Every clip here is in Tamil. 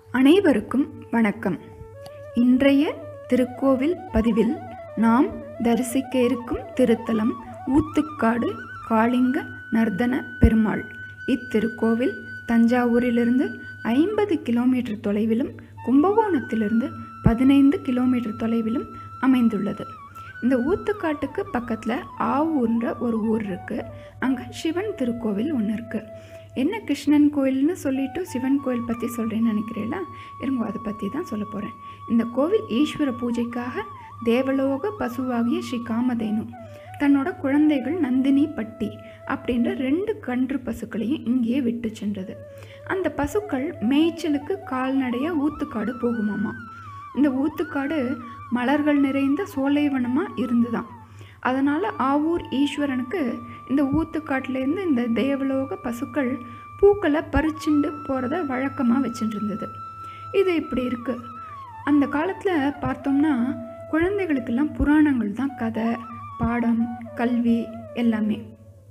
அனைவருக்கும் வணக்கம் இன்றைய திருக்கோவில் பதிவில் நாம் தரிசிக்க இருக்கும் திருத்தலம் ஊத்துக்காடு காளிங்க நர்தன பெருமாள் இத்திருக்கோவில் தஞ்சாவூரிலிருந்து ஐம்பது கிலோமீட்டர் தொலைவிலும் கும்பகோணத்திலிருந்து பதினைந்து கிலோமீட்டர் தொலைவிலும் அமைந்துள்ளது இந்த ஊத்துக்காட்டுக்கு பக்கத்தில் ஆவூர்ன்ற ஒரு ஊர் இருக்குது அங்கே சிவன் திருக்கோவில் ஒன்று இருக்குது என்ன கிருஷ்ணன் கோயில்னு சொல்லிட்டு சிவன் கோயில் பற்றி சொல்கிறேன்னு நினைக்கிறீங்களா இருங்க அதை பற்றி தான் சொல்ல போகிறேன் இந்த கோவில் ஈஸ்வர பூஜைக்காக தேவலோக பசுவாகிய ஸ்ரீ காமதேனு தன்னோட குழந்தைகள் நந்தினி பட்டி அப்படின்ற ரெண்டு கன்று பசுக்களையும் இங்கேயே விட்டு சென்றது அந்த பசுக்கள் மேய்ச்சலுக்கு கால்நடையாக ஊத்துக்காடு போகுமாமா இந்த ஊத்துக்காடு மலர்கள் நிறைந்த சோலைவனமாக இருந்துதான் அதனால் ஆவூர் ஈஸ்வரனுக்கு இந்த ஊத்துக்காட்டிலேருந்து இந்த தேவலோக பசுக்கள் பூக்களை பறிச்சுண்டு போகிறத வழக்கமாக வச்சுட்டு இருந்தது இது இப்படி இருக்குது அந்த காலத்தில் பார்த்தோம்னா குழந்தைகளுக்கெல்லாம் புராணங்கள் தான் கதை பாடம் கல்வி எல்லாமே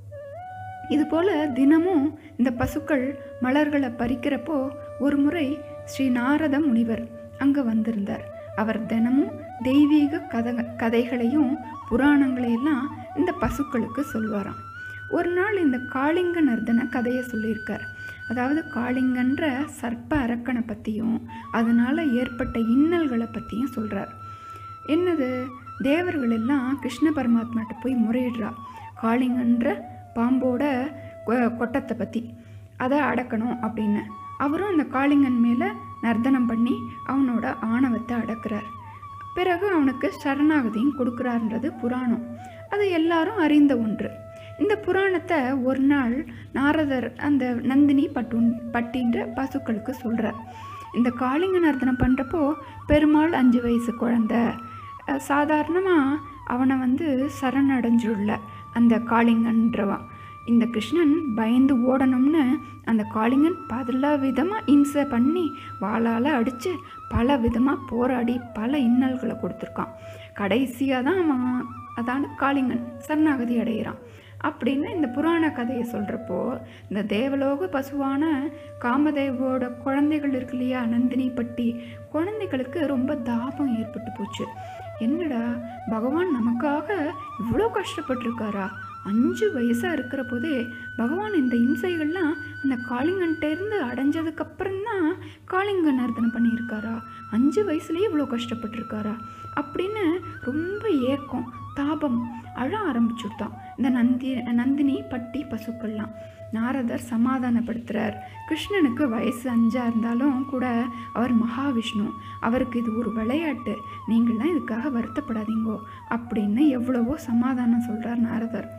இதுபோல் தினமும் இந்த பசுக்கள் மலர்களை பறிக்கிறப்போ ஒரு முறை ஸ்ரீ நாரத முனிவர் அங்கே வந்திருந்தார் அவர் தினமும் தெய்வீக கதை கதைகளையும் புராணங்களையெல்லாம் இந்த பசுக்களுக்கு சொல்வாராம் ஒரு நாள் இந்த காளிங்க நர்தன கதையை சொல்லியிருக்கார் அதாவது காளிங்கன்ற சர்ப்ப அரக்கனை பற்றியும் அதனால் ஏற்பட்ட இன்னல்களை பற்றியும் சொல்கிறார் என்னது தேவர்கள் எல்லாம் கிருஷ்ண பரமாத்மாட்ட போய் முறையிடுறா காளிங்கன்ற பாம்போட கொ- கொட்டத்தை பற்றி அதை அடக்கணும் அப்படின்னு அவரும் அந்த காளிங்கன் மேலே நர்த்தனம் பண்ணி அவனோட ஆணவத்தை அடக்குறார் பிறகு அவனுக்கு சரணாகதியும் கொடுக்குறாருன்றது புராணம் அது எல்லாரும் அறிந்த ஒன்று இந்த புராணத்தை ஒரு நாள் நாரதர் அந்த நந்தினி பட்டு பட்டின்ற பசுக்களுக்கு சொல்கிறார் இந்த காளிங்க நர்த்தனம் பண்ணுறப்போ பெருமாள் அஞ்சு வயசு குழந்தை சாதாரணமாக அவனை வந்து சரணடைஞ்சுள்ள அந்த காளிங்கன்றவன் இந்த கிருஷ்ணன் பயந்து ஓடணும்னு அந்த காளிங்கன் பல விதமாக இம்சை பண்ணி வாளால் அடித்து பல விதமாக போராடி பல இன்னல்களை கொடுத்துருக்கான் கடைசியாக தான் அவன் அதான காளிங்கன் சரணாகதி அடைகிறான் அப்படின்னு இந்த புராண கதையை சொல்கிறப்போ இந்த தேவலோக பசுவான காமதேவோட குழந்தைகள் இருக்கு இல்லையா நந்தினி பட்டி குழந்தைகளுக்கு ரொம்ப தாபம் ஏற்பட்டு போச்சு என்னடா பகவான் நமக்காக இவ்வளோ கஷ்டப்பட்டிருக்காரா அஞ்சு வயசாக இருக்கிற போதே பகவான் இந்த இம்சைகள்லாம் அந்த காளிங்கன்ட்ட இருந்து அடைஞ்சதுக்கப்புறம் தான் காளிங்க நர்த்தனம் பண்ணியிருக்காரா அஞ்சு வயசுலேயே இவ்வளோ கஷ்டப்பட்டிருக்காரா அப்படின்னு ரொம்ப ஏக்கம் தாபம் அழ ஆரம்பிச்சுட்டான் இந்த நந்தி நந்தினி பட்டி பசுக்கள்லாம் நாரதர் சமாதானப்படுத்துகிறார் கிருஷ்ணனுக்கு வயசு அஞ்சா இருந்தாலும் கூட அவர் மகாவிஷ்ணு அவருக்கு இது ஒரு விளையாட்டு நீங்கள்லாம் இதுக்காக வருத்தப்படாதீங்கோ அப்படின்னு எவ்வளவோ சமாதானம் சொல்கிறார் நாரதர்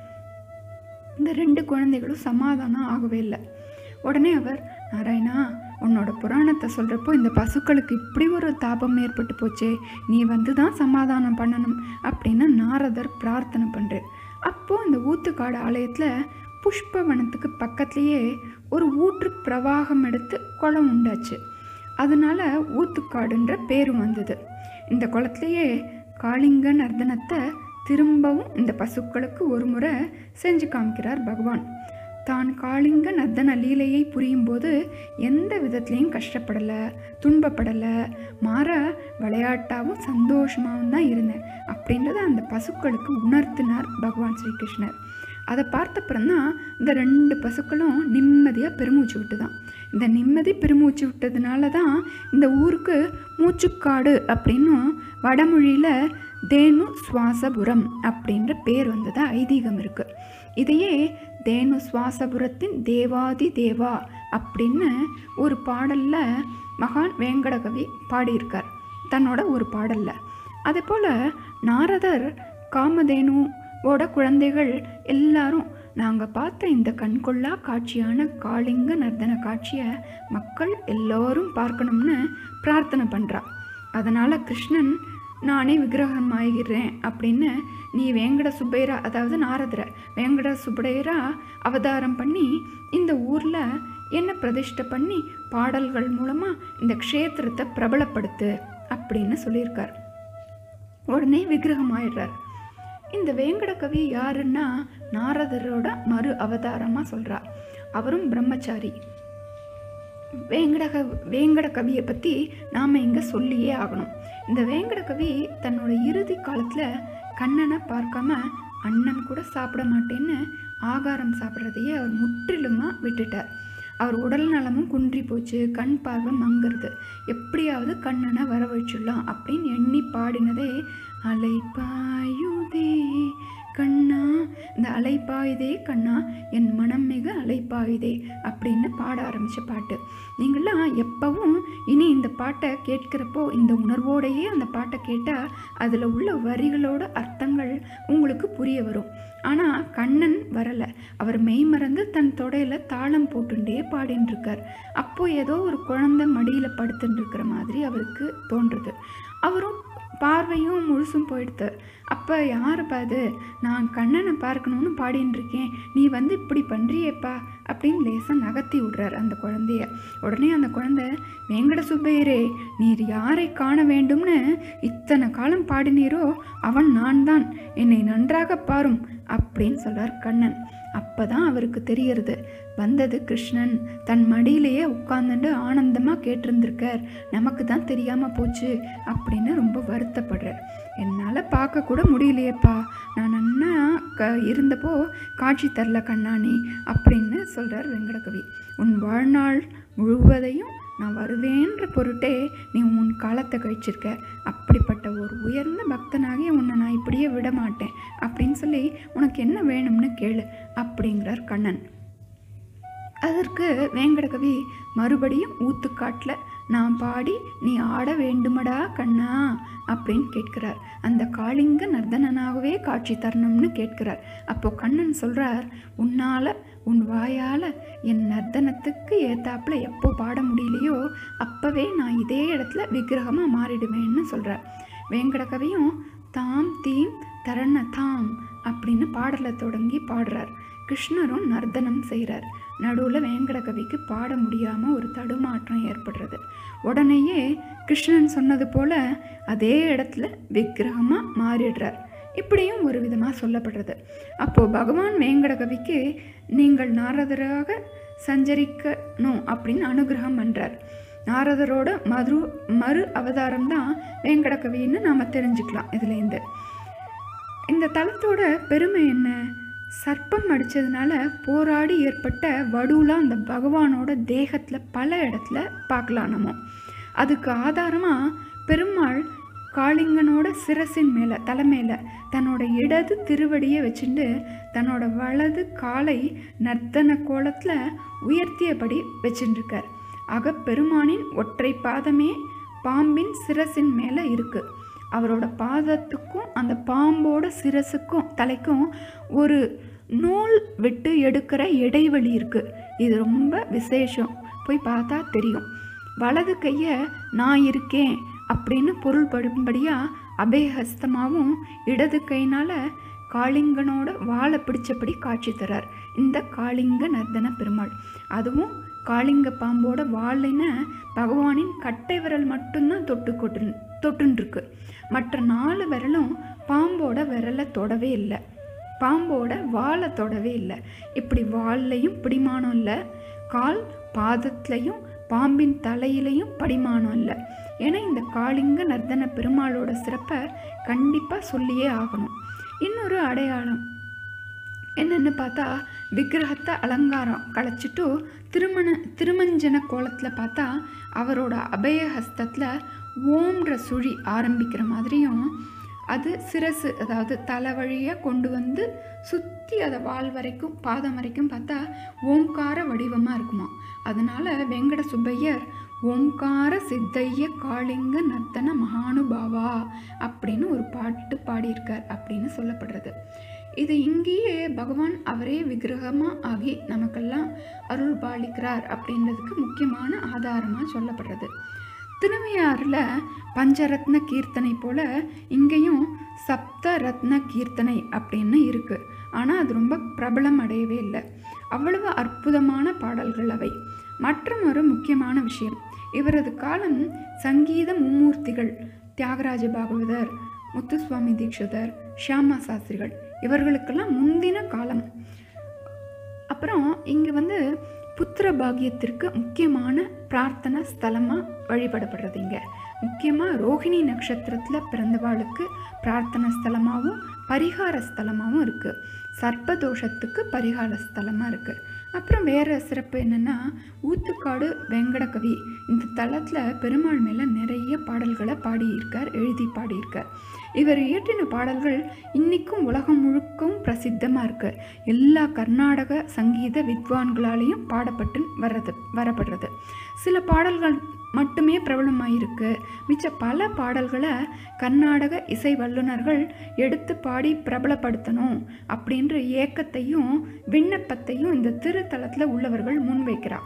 இந்த ரெண்டு குழந்தைகளும் சமாதானம் ஆகவே இல்லை உடனே அவர் நாராயணா உன்னோட புராணத்தை சொல்கிறப்போ இந்த பசுக்களுக்கு இப்படி ஒரு தாபம் ஏற்பட்டு போச்சே நீ வந்து தான் சமாதானம் பண்ணணும் அப்படின்னு நாரதர் பிரார்த்தனை பண்ணுறார் அப்போது இந்த ஊத்துக்காடு ஆலயத்தில் புஷ்பவனத்துக்கு பக்கத்துலேயே ஒரு ஊற்று பிரவாகம் எடுத்து குளம் உண்டாச்சு அதனால ஊத்துக்காடுன்ற பேரும் வந்தது இந்த குளத்துலேயே காளிங்க நர்தனத்தை திரும்பவும் இந்த பசுக்களுக்கு ஒரு முறை செஞ்சு காமிக்கிறார் பகவான் தான் காளிங்க நர்தன லீலையை புரியும்போது எந்த விதத்துலேயும் கஷ்டப்படலை துன்பப்படலை மாற விளையாட்டாகவும் சந்தோஷமாகவும் தான் இருந்தேன் அப்படின்றத அந்த பசுக்களுக்கு உணர்த்தினார் பகவான் ஸ்ரீகிருஷ்ணர் அதை பார்த்தப்புறம் தான் இந்த ரெண்டு பசுக்களும் நிம்மதியாக பெருமூச்சு விட்டுதான் இந்த நிம்மதி பெருமூச்சு விட்டதுனால தான் இந்த ஊருக்கு மூச்சுக்காடு அப்படின்னும் வடமொழியில் தேனு சுவாசபுரம் அப்படின்ற பேர் வந்ததா ஐதீகம் இருக்குது இதையே தேனு சுவாசபுரத்தின் தேவாதி தேவா அப்படின்னு ஒரு பாடலில் மகான் வேங்கடகவி பாடியிருக்கார் தன்னோட ஒரு பாடலில் அதே போல் நாரதர் காமதேனுவோட குழந்தைகள் எல்லாரும் நாங்கள் பார்த்த இந்த கண்கொள்ளா காட்சியான காளிங்க நர்தன காட்சியை மக்கள் எல்லோரும் பார்க்கணும்னு பிரார்த்தனை பண்ணுறா அதனால் கிருஷ்ணன் நானே விக்கிரகம் ஆகிறேன் அப்படின்னு நீ வேங்கட சுப்பைரா அதாவது நாரதர வேங்கட சுப்பைரா அவதாரம் பண்ணி இந்த ஊரில் என்ன பிரதிஷ்டை பண்ணி பாடல்கள் மூலமாக இந்த க்ஷேத்திரத்தை பிரபலப்படுத்து அப்படின்னு சொல்லியிருக்கார் உடனே விக்கிரகம் ஆயிடுறார் இந்த வேங்கடகவி யாருன்னா நாரதரோட மறு அவதாரமாக சொல்கிறா அவரும் பிரம்மச்சாரி வேங்கடக வேங்கட கவியை பற்றி நாம் இங்கே சொல்லியே ஆகணும் இந்த வேங்கட கவி தன்னோட இறுதி காலத்தில் கண்ணனை பார்க்காம அன்னம் கூட சாப்பிட மாட்டேன்னு ஆகாரம் சாப்பிட்றதையே அவர் முற்றிலுமாக விட்டுட்டார் அவர் உடல் நலமும் குன்றி போச்சு கண் பார்வை மங்குறது எப்படியாவது கண்ணனை வரவழைச்சிடலாம் அப்படின்னு எண்ணி பாடினதே அலைப்பாயுதே கண்ணா இந்த அலைப்பாயுதே கண்ணா என் மனம் மிக அலைப்பாயுதே அப்படின்னு பாட ஆரம்பித்த பாட்டு நீங்களாம் எப்பவும் இனி இந்த பாட்டை கேட்கிறப்போ இந்த உணர்வோடையே அந்த பாட்டை கேட்டால் அதில் உள்ள வரிகளோட அர்த்தங்கள் உங்களுக்கு புரிய வரும் ஆனால் கண்ணன் வரலை அவர் மெய்மறந்து தன் தொடையில் தாளம் போட்டுண்டே பாடின்னு இருக்கார் அப்போ ஏதோ ஒரு குழந்தை மடியில் படுத்துட்டு இருக்கிற மாதிரி அவருக்கு தோன்றுது அவரும் பார்வையும் முழுசும் போயிடுது அப்போ யாருப்பா அது நான் கண்ணனை பார்க்கணும்னு பாடின்னு இருக்கேன் நீ வந்து இப்படி பண்ணுறியேப்பா அப்படின்னு லேசாக நகர்த்தி விடுறார் அந்த குழந்தைய உடனே அந்த குழந்தை வேங்கட சுப்பையரே நீர் யாரை காண வேண்டும்னு இத்தனை காலம் பாடினீரோ அவன் நான் தான் என்னை நன்றாக பாரும் அப்படின்னு சொல்றார் கண்ணன் அப்பதான் அவருக்கு தெரியறது வந்தது கிருஷ்ணன் தன் மடியிலேயே உட்கார்ந்துட்டு ஆனந்தமாக கேட்டிருந்திருக்கார் நமக்கு தான் தெரியாமல் போச்சு அப்படின்னு ரொம்ப வருத்தப்படுறார் என்னால் பார்க்க கூட முடியலையேப்பா நான் அண்ணா க இருந்தப்போ காட்சி தரல கண்ணாணி அப்படின்னு சொல்கிறார் வெங்கடகவி உன் வாழ்நாள் முழுவதையும் நான் வருவேன்ற பொருட்டே நீ உன் காலத்தை கழிச்சிருக்க அப்படிப்பட்ட ஒரு உயர்ந்த பக்தனாகி உன்னை நான் இப்படியே விட மாட்டேன் அப்படின்னு சொல்லி உனக்கு என்ன வேணும்னு கேளு அப்படிங்கிறார் கண்ணன் அதற்கு வேங்கடகவி மறுபடியும் ஊத்துக்காட்டில் நான் பாடி நீ ஆட வேண்டுமடா கண்ணா அப்படின்னு கேட்கிறார் அந்த காளிங்க நர்தனனாகவே காட்சி தரணும்னு கேட்கிறார் அப்போ கண்ணன் சொல்றார் உன்னால உன் வாயால் என் நர்த்தனத்துக்கு ஏத்தாப்புல எப்போ பாட முடியலையோ அப்போவே நான் இதே இடத்துல விக்கிரகமாக மாறிடுவேன்னு சொல்கிறார் வேங்கடகவியும் தாம் தீம் தரண தாம் அப்படின்னு பாடலை தொடங்கி பாடுறார் கிருஷ்ணரும் நர்த்தனம் செய்கிறார் நடுவில் வேங்கடகவிக்கு பாட முடியாமல் ஒரு தடுமாற்றம் ஏற்படுறது உடனேயே கிருஷ்ணன் சொன்னது போல அதே இடத்துல விக்கிரகமாக மாறிடுறார் இப்படியும் ஒரு விதமாக சொல்லப்படுறது அப்போது பகவான் வேங்கடகவிக்கு நீங்கள் நாரதராக சஞ்சரிக்கணும் அப்படின்னு அனுகிரகம் பண்ணுறார் நாரதரோட மது மறு அவதாரம் தான் வேங்கடகவின்னு நாம் தெரிஞ்சுக்கலாம் இதுலேருந்து இந்த தலத்தோட பெருமை என்ன சர்ப்பம் அடித்ததுனால போராடி ஏற்பட்ட வடுலாம் அந்த பகவானோட தேகத்தில் பல இடத்துல பார்க்கலாம் நம்ம அதுக்கு ஆதாரமாக பெருமாள் காளிங்கனோட சிரசின் மேலே தலை மேலே தன்னோட இடது திருவடியை வச்சுட்டு தன்னோட வலது காலை நர்த்தன கோலத்தில் உயர்த்தியபடி வச்சுட்டுருக்கார் ஆக பெருமானின் ஒற்றை பாதமே பாம்பின் சிரசின் மேலே இருக்குது அவரோட பாதத்துக்கும் அந்த பாம்போட சிரசுக்கும் தலைக்கும் ஒரு நூல் விட்டு எடுக்கிற இடைவெளி இருக்குது இது ரொம்ப விசேஷம் போய் பார்த்தா தெரியும் வலது கையை நான் இருக்கேன் அப்படின்னு பொருள் படும்படியாக அபயஹஸ்தமாகவும் இடது கையினால் காளிங்கனோட வாழை பிடிச்சபடி காட்சி தரார் இந்த காளிங்க நர்தன பெருமாள் அதுவும் காளிங்க பாம்போட வாழின பகவானின் கட்டை விரல் மட்டும்தான் தொட்டு கொட்டு தொட்டுருக்கு மற்ற நாலு விரலும் பாம்போட விரலை தொடவே இல்லை பாம்போட வாழை தொடவே இல்லை இப்படி வால்லையும் பிடிமானம் இல்லை கால் பாதத்துலையும் பாம்பின் தலையிலையும் படிமானம் இல்லை ஏன்னா இந்த காளிங்க நர்தன பெருமாளோட சிறப்பை கண்டிப்பாக சொல்லியே ஆகணும் இன்னொரு அடையாளம் என்னென்னு பார்த்தா விக்கிரகத்தை அலங்காரம் களைச்சிட்டு திருமண திருமஞ்சன கோலத்தில் பார்த்தா அவரோட அபயஹஸ்தத்தில் ஓம்ன்ற சுழி ஆரம்பிக்கிற மாதிரியும் அது சிரசு அதாவது தலை வழியாக கொண்டு வந்து சுற்றி அதை வால் வரைக்கும் பாதம் வரைக்கும் பார்த்தா ஓம்கார வடிவமாக இருக்குமா அதனால வெங்கட சுப்பையர் ஓம்கார சித்தைய காளிங்க நர்த்தன மகானுபாவா அப்படின்னு ஒரு பாட்டு பாடியிருக்கார் அப்படின்னு சொல்லப்படுறது இது இங்கேயே பகவான் அவரே விக்கிரகமாக ஆகி நமக்கெல்லாம் அருள் பாலிக்கிறார் அப்படின்றதுக்கு முக்கியமான ஆதாரமாக சொல்லப்படுறது திருவையாறில் பஞ்சரத்ன கீர்த்தனை போல இங்கேயும் சப்த ரத்ன கீர்த்தனை அப்படின்னு இருக்குது ஆனால் அது ரொம்ப பிரபலம் அடையவே இல்லை அவ்வளவு அற்புதமான பாடல்கள் அவை மற்றும் ஒரு முக்கியமான விஷயம் இவரது காலம் சங்கீத மும்மூர்த்திகள் தியாகராஜ பாகவதர் முத்துசுவாமி தீட்சிதர் ஷியாமா சாஸ்திரிகள் இவர்களுக்கெல்லாம் முந்தின காலம் அப்புறம் இங்கே வந்து புத்திர பாக்கியத்திற்கு முக்கியமான பிரார்த்தனை ஸ்தலமாக வழிபடப்படுறதுங்க முக்கியமாக ரோஹிணி நட்சத்திரத்தில் பிறந்தவாளுக்கு பிரார்த்தனை ஸ்தலமாகவும் பரிகார ஸ்தலமாகவும் இருக்குது சர்ப்பதோஷத்துக்கு பரிகார ஸ்தலமாக இருக்குது அப்புறம் வேறு சிறப்பு என்னென்னா ஊத்துக்காடு வெங்கடகவி இந்த தளத்தில் பெருமாள் மேலே நிறைய பாடல்களை பாடியிருக்கார் எழுதி பாடியிருக்கார் இவர் இயற்றின பாடல்கள் இன்றைக்கும் உலகம் முழுக்கவும் பிரசித்தமாக இருக்கு எல்லா கர்நாடக சங்கீத வித்வான்களாலேயும் பாடப்பட்டு வர்றது வரப்படுறது சில பாடல்கள் மட்டுமே பிரபலமாயிருக்கு மிச்ச பல பாடல்களை கர்நாடக இசை வல்லுநர்கள் எடுத்து பாடி பிரபலப்படுத்தணும் அப்படின்ற ஏக்கத்தையும் விண்ணப்பத்தையும் இந்த திருத்தலத்தில் உள்ளவர்கள் முன்வைக்கிறார்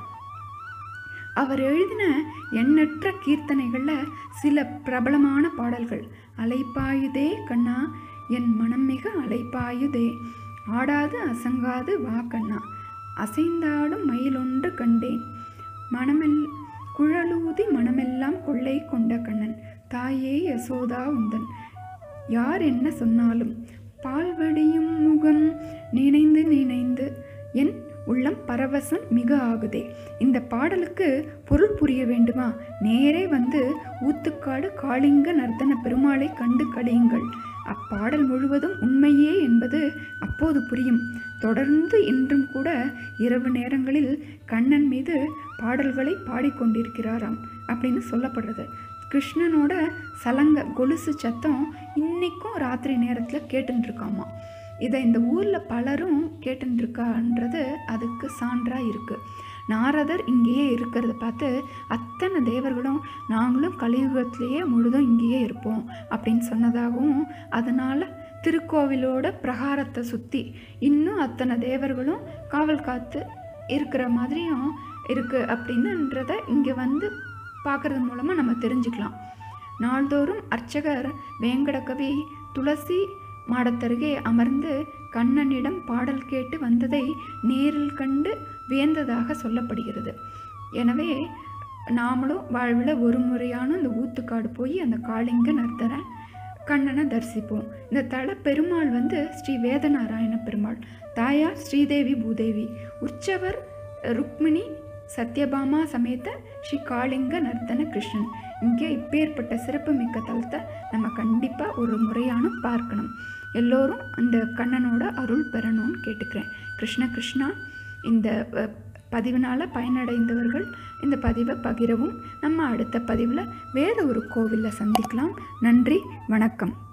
அவர் எழுதின எண்ணற்ற கீர்த்தனைகளில் சில பிரபலமான பாடல்கள் அலைப்பாயுதே கண்ணா என் மனம் மிக அலைப்பாயுதே ஆடாது அசங்காது வா கண்ணா அசைந்தாடும் மயிலொன்று கண்டேன் மனமெல் குழலூதி மனமெல்லாம் கொள்ளை கொண்ட கண்ணன் தாயே யசோதா உந்தன் யார் என்ன சொன்னாலும் பால்வடியும் முகம் நினைந்து நினைந்து என் உள்ளம் பரவசம் மிக ஆகுதே இந்த பாடலுக்கு பொருள் புரிய வேண்டுமா நேரே வந்து ஊத்துக்காடு காளிங்க நர்த்தன பெருமாளை கண்டு கழியுங்கள் அப்பாடல் முழுவதும் உண்மையே என்பது அப்போது புரியும் தொடர்ந்து இன்றும் கூட இரவு நேரங்களில் கண்ணன் மீது பாடல்களை பாடிக்கொண்டிருக்கிறாராம் அப்படின்னு சொல்லப்படுறது கிருஷ்ணனோட சலங்க கொலுசு சத்தம் இன்னைக்கும் ராத்திரி நேரத்தில் கேட்டுன்னு இருக்காமா இதை இந்த ஊரில் பலரும் கேட்டுன்னு இருக்கான்றது அதுக்கு சான்றாக இருக்குது நாரதர் இங்கேயே இருக்கிறத பார்த்து அத்தனை தேவர்களும் நாங்களும் கலியுகத்திலேயே முழுதும் இங்கேயே இருப்போம் அப்படின்னு சொன்னதாகவும் அதனால் திருக்கோவிலோட பிரகாரத்தை சுற்றி இன்னும் அத்தனை தேவர்களும் காவல் காத்து இருக்கிற மாதிரியும் இருக்குது அப்படின்னுன்றத இங்கே வந்து பார்க்குறது மூலமாக நம்ம தெரிஞ்சுக்கலாம் நாள்தோறும் அர்ச்சகர் வேங்கடகவி துளசி மாடத்தருகே அமர்ந்து கண்ணனிடம் பாடல் கேட்டு வந்ததை நேரில் கண்டு வியந்ததாக சொல்லப்படுகிறது எனவே நாமளும் வாழ்வில் ஒரு முறையான இந்த ஊத்துக்காடு போய் அந்த காளிங்க நர்த்தரை கண்ணனை தரிசிப்போம் இந்த தல பெருமாள் வந்து ஸ்ரீ வேதநாராயண பெருமாள் தாயார் ஸ்ரீதேவி பூதேவி உற்சவர் ருக்மிணி சத்யபாமா சமேத ஸ்ரீ காளிங்க நர்த்தன கிருஷ்ணன் இங்கே இப்பேற்பட்ட சிறப்பு மிக்க தலத்தை நம்ம கண்டிப்பாக ஒரு முறையான பார்க்கணும் எல்லோரும் அந்த கண்ணனோட அருள் பெறணும்னு கேட்டுக்கிறேன் கிருஷ்ண கிருஷ்ணா இந்த அஹ், பதிவினால் பயனடைந்தவர்கள் இந்த பதிவை பகிரவும் நம்ம அடுத்த பதிவில் வேறு ஒரு கோவிலில் சந்திக்கலாம் நன்றி வணக்கம்